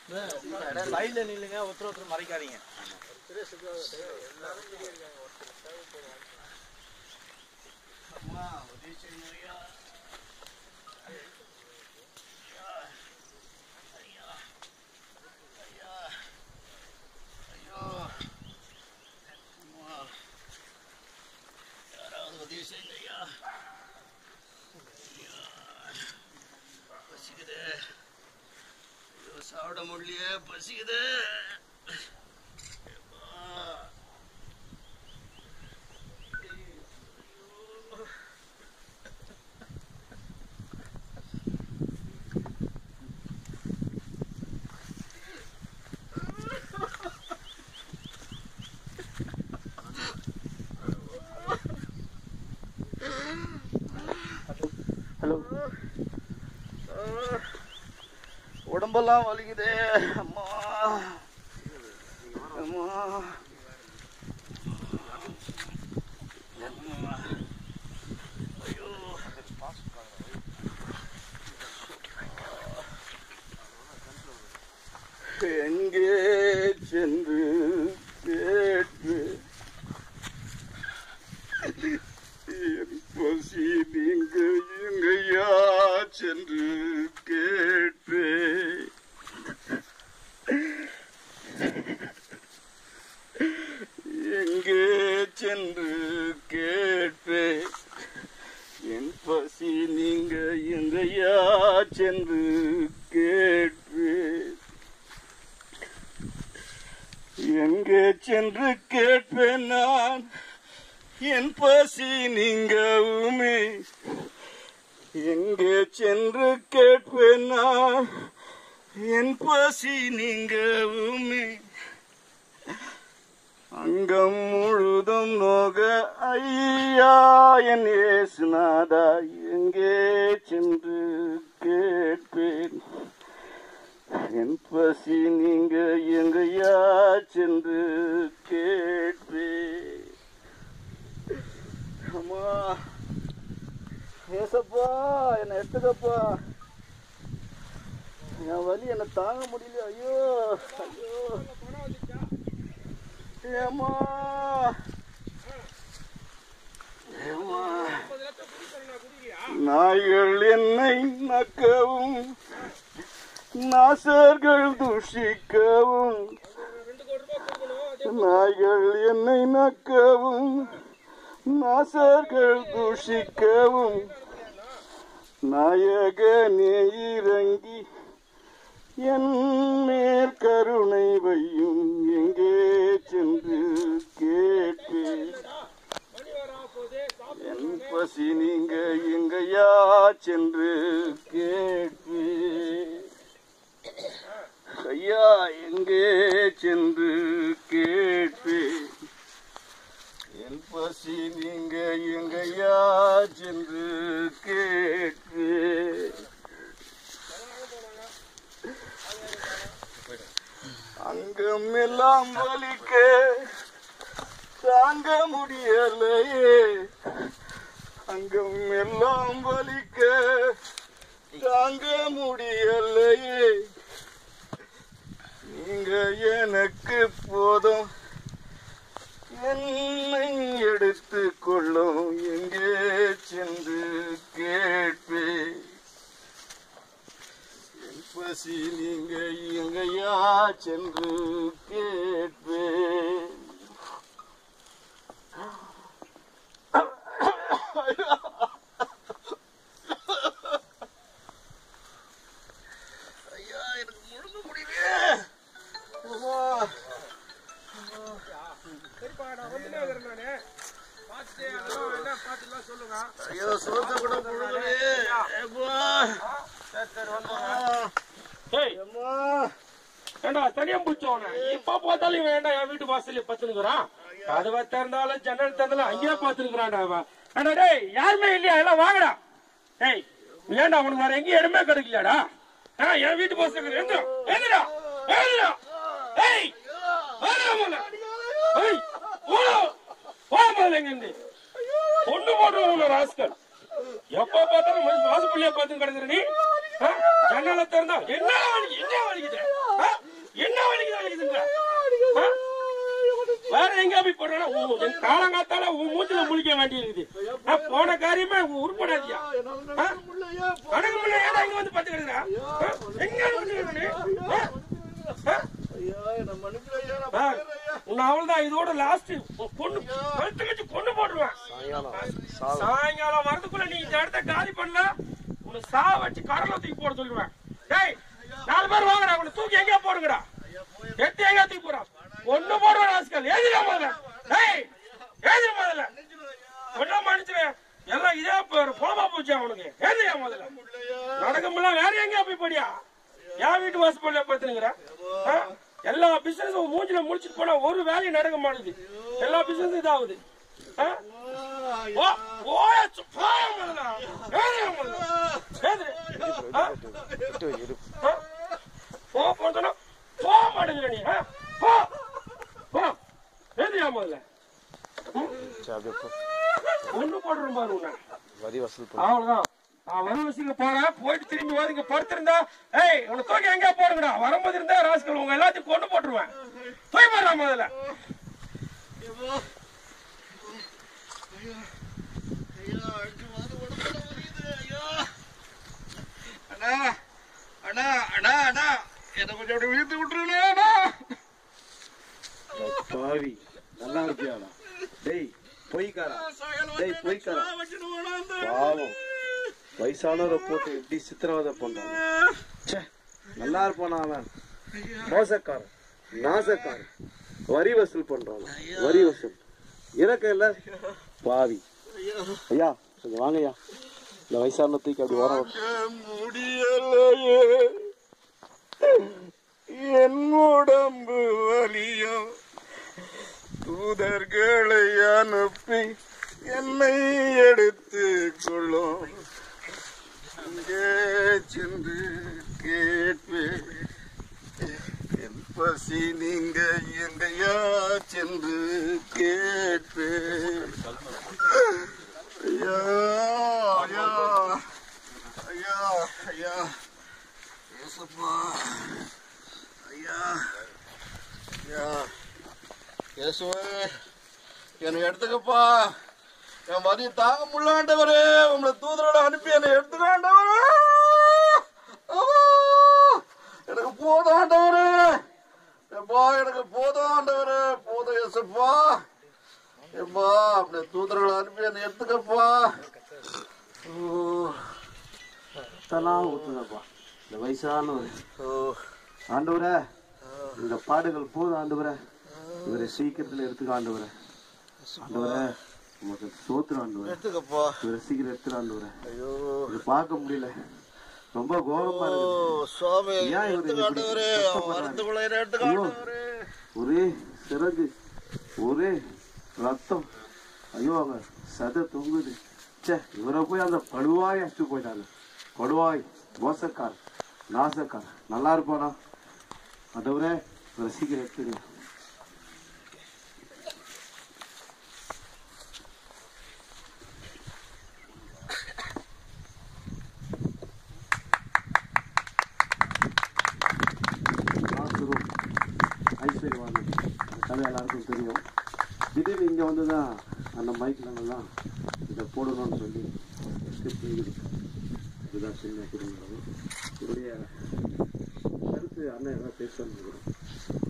சைடுல நில்லுங்க ஒருத்தர் ஒருத்தர் மறைக்காதீங்க அம்மா உதவி செய்யுங்க ஐயா. ஐயா. ஐயா. ஐயோ. அம்மா. யாராவது உதவி செய்யுங்க ஐயா ஐயா. பசிக்குது ஐயோ சாப்பிட முடியலையே பசிக்குது அப்பா. ஹலோ உடம்பெல்லாம் வலிக்குதே அம்மா அம்மா அம்மா. ஐயோ எங்கே சென்று கேட்டு என் பசி நீங்க எங்கையா சென்று கேட்டு எங்கே சென்று கேட்டு என் பசி நீங்க எங்கையா சென்று கேட்டு எங்கே சென்று கேட்பேன் நான் என் பசி நீங்கவுமே எங்கே சென்று கேட்பேன் நான் என் பசி நீங்கவுமே அங்கம் முழுதும் நோக ஐயா என் ஏசுநாதா எங்கே சென்று கேட்பேன் என் பசி நீங்க எங்கையா சென்று கேட்பேன் அம்மா ஏசப்பா என்னை எடுத்துக்கப்பா என் வலி என்னை தாங்க முடியல ஐயோ ஐயோ ஏம்மா ஏம்மா நாய்கள் என்னை நக்கவும் நாசர்கள் துஷிக்கவும் நாய்கள் என்னை நக்கவும் நாசர்கள் தூஷிக்கவும் நாயகனே இறங்கி என் மேல் கருணை வையும் எங்கே சென்று கேட்பேன் என் பசி நீங்க எங்கையா சென்று கேட்பேன் ஐயா எங்கே சென்று கேட்பேன் என் பசி நீங்க எங்கையா சென்று கேட்பே அங்கம் எல்லாம் வலிக்க தாங்க முடியலையே அங்கம் எல்லாம் வலிக்க தாங்க முடியலையே நீங்க எனக்கு போதும் என்னை எடுத்து கொள்ளும் எங்கே சென்று கேட்பே என் பசி நீங்க எங்கையா சென்று கேட்பே ஐயா எனக்கு முழுங்க முடியல அம்மா ஐயோ சோத்த கூட முழுங்கவே அம்மா ஏய், அம்மா ஏண்டா தனியா பிடிச்சவன இப்ப பார்த்தாலும் இவன் ஏன்டா என் வீட்டு வாசல்ல பத்துனுக்குறான் கதவை திறந்தாலும் ஜன்னல் திறந்தாலும் அங்கேயே பாத்துருக்கான்டா அவன் ஏண்டா டேய் யாருமே இல்லையா எல்லாம் வாங்கடா டேய் ஏன்டா உனக்கு வேற எங்கேயும் இடமே கிடைக்கலடா ஆ, என் வீட்டு வாசல் எந்திரா எந்திரா எந்திரா ஏய் வாடா முதல்ல. ஏய் போடா போ முதல்ல எங்க இருந்து பொண்ணு போடுறவங்க ராஸ்கல் எப்ப பார்த்தாலும் மனுஷன் வாசப்பள்ளியா பார்த்து கிடக்குற நீ ஆ? ஜன்னலை திறந்தா என்ன வலி என்ன வலிக்குது ஆ? என்ன வலிக்குது வலிக்குதுங்க ஆ? வேற எங்க போய் போடுறா காலங்காத்தால உன் மூஞ்சில முழிக்க வேண்டி இருக்குது ஆ, போன காரியமே உருப்படாதியா கணக்கு முன்ன ஏடா இங்க வந்து பத்து கிடக்குறா ஆ? எங்க வந்து கிடக்குது? ஆ? ஆ? ஐயா என்ன மன்னிக்கிறேன் ஐயா நான் ஆ, போயிடுறேன் ஐயா உன்னை அவ்வளவுதான் இதோட லாஸ்ட் பொண்ணு கழுத்து வச்சு கொண்டு போட்டுருவேன் சாயங்காலம் வரதுக்குள்ள நீ இந்த இடத்த காலி பண்ணல உன்னை சா வச்சு கடலை தூக்கி போட சொல்லுவேன் டேய் நாலு பேர் வாங்கடா உன்னை தூக்கி எங்கேயா போடுங்கடா எத்தி எங்கேயா தூக்கி போடா ஒண்ணு போடுவேன் ராஸ்கல் ஏதிரா முதல்ல டேய் ஏதிரா முதல்ல ஒன்னும் மன்னிச்சுவேன் எல்லாம் இதே போலமா போச்சு அவனுக்கு ஏதிரா முதல்ல நடக்கும்ல வேற எங்கேயா போய் படியா என் வீட்டு வாசப்படியா பத்துனுங்கிற எல்லா பிசினஸும் மூஞ்சில முடிச்சிட்டு போனா ஒரு வேலையும் நடக்க மாட்டேங்குது எல்லா பிசினஸும் இதாகுது ஆ? ஓ, ஓய, சு- போய முதல்ல. ஏதிரா முதல்ல. ஏதிரு. ஆ? ஆ? போ, போன்னு சொன்னா, போக மாட்டேங்கிற நீ ஆ? போ. போ. ஏதிரா முதல்ல. ஒண்ணு போடுறோம் பாரு உன்னை. வரி வசூல் அவ்வளவுதான் நான் வர வசதிக்கு போறேன் போயிட்டு திரும்பி வந்து இங்க படுத்திருந்தா ஏய் உன்னை தூக்கி எங்கேயா போடுங்கடா வரும்போது இருந்தா ராஸ்கல் உங்க எல்லாத்தையும் கொண்டு போட்டுருவேன் போய் போடுறா முதல்ல ஐயா அடிச்சு வாது உடம்புல வலிக்குது ஐயா அண்ணா அண்ணா அண்ணா அண்ணா என்ன கொஞ்சம் அப்படி இழுத்து விட்டுருண்ணா அண்ணா பாவி நல்லா இருக்கியாடா டேய் பொய்க்காரா டேய் பொய்க்காரா பாவம் வயசானவரை போட்டு எப்படி சித்திரவதை பண்றாங்க ச்சே நல்லா இருப்பானா அவன் மோசக்காரன் நாசக்காரன் வரி வசூல் பண்றான் வரி வசூல் இறக்க இல்ல பாவி ஐயா கொஞ்சம் வாங்கய்யா இந்த வயசான தூக்கி அப்படி ஓரம் விட்டு. முடியலையே என் உடம்பு வலியும் தூதர்களை அனுப்பி என்னை எடுத்து கொள்ளும் இங்கே சென்று கேட்பேன் என் பசி நீங்க எங்கையா சென்று கேட்பேன் ஐயா ஐயா ஐயா ஐயா ஏசப்பா ஐயா ஐயா இயேசுவே என்னை எடுத்துக்கப்பா என் மதி தாங்க முடியலாண்டவரே உங்களை தூதரோட அனுப்பி என்னை எடுத்துக்காண்டவரே எனக்கு போதும் ஆண்டவரே எப்பா எனக்கு போதும் ஆண்டவரே போதும் ஏசப்பா எப்பா அப்படி தூதர்களை அனுப்பி என்னை எடுத்துக்கப்பா ஓ ரத்தம்லாம் ஊத்துதப்பா இந்த வயசானவர் ஓ ஆண்டவரே இந்த பாடுகள் போதும் ஆண்டவரே இவரை சீக்கிரத்துல எடுத்துக்க ஆண்டவரே ஆண்டவரே உமக்கு சோத்துரு ஆண்டவரே எடுத்துக்கப்பா இவரை சீக்கிரம் எடுத்துரு ஆண்டவரே ஐயோ இது பார்க்க முடியல ரொம்ப கோரமா ஓ இருக்குது சுவாமி ஏன் இவரு எடுத்துக்காண்டவரே இப்படி அவன் கஷ்டப்படுறாரு? வரத்துக்குள்ள எடுத்துக்காண்டவரே ஒரே சிறகு ஒரே ரத்தம் ஐயோ அவங்க சதை தொங்குது ச்சே இவரை போய் அந்த படுவாய் அடிச்சு போயிட்டாங்க படுவாய் மோசக்கார் நாசக்கார் நல்லா இருப்பானா அதவரே இவரை சீக்கிரம் எடுத்துங்க நாசரும் ஐஸ்வர்யவான் அந்த கதை எல்லாருக்கும் தெரியும் திடீர்னு இங்கே வந்து தான் அந்த மைக்கிலலாம் இதை போடணும்னு சொல்லி ஸ்கிரிப்ட் எழுதி இதுதான் சின்ன குடும்பம் இவருடைய கருத்து அண்ணன் ஏதாவது பேசணும்